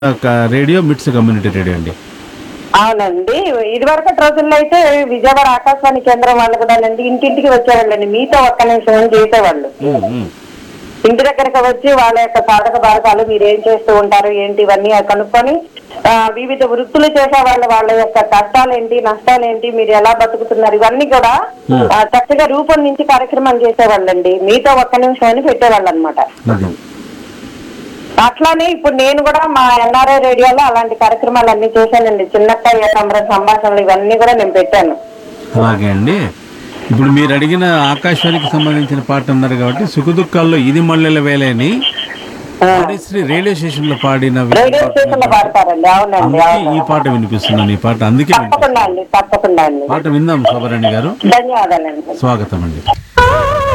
ఒక రేడియో మిట్స్ community radio అండి అవునండి ఇదివరకటి రోజుల్లో అయితే విజయవాడ ఆకాశవాణి కేంద్రం వాళ్ళు కూడా అండి ఇంటింటికి వచ్చేవాళ్ళండి మీతో ఒక్క నిమిషం అని చేసేవాళ్ళు ఉమ్, ఉమ్. ఇంటి దగ్గరకు వచ్చి వాళ్ళ యొక్క సాధక బాధకాలు మీరు ఏం చేస్తూ ఉంటారు ఏంటి ఇవన్నీ కనుక్కొని ఆ, వివిధ వృత్తులు చేసే వాళ్ళ వాళ్ళ యొక్క కష్టాలు ఏంటి నష్టాలు ఏంటి మీరు ఎలా బతుకుతున్నారు ఇవన్నీ కూడా ఆ, చక్కగా రూపొందించి కార్యక్రమం చేసేవాళ్ళండి మీతో ఒక్క నిమిషం అని పెట్టేవాళ్ళు అనమాట అది అట్లానే ఇప్పుడు నేను కూడా మా ఎన్ఆర్ఐ రేడియోలో అలాంటి కార్యక్రమాలు అన్ని చేశానండి చిన్నక్క సంబర సంభాషణలు ఇవన్నీ కూడా నేను పెట్టాను అలాగే అండి ఇప్పుడు మీరు అడిగిన ఆకాశవాణికి సంబంధించిన పాట అన్నారు కాబట్టి సుఖదుఖాల్లో ఇది మల్లెల వేలే అని శ్రీ రేడియో స్టేషన్ లో పాడిన రేడియో స్టేషన్ లో పాడతారండి అవునండి అందుకే అవును ఈ పాట వినిపిస్తున్నాను ఈ పాట అందుకే వినిపిస్తుంది తప్పకుండా అండి తప్పకుండా అండి పాట విందాం శోభరాణి గారు ధన్యవాదాలండి స్వాగతం అండి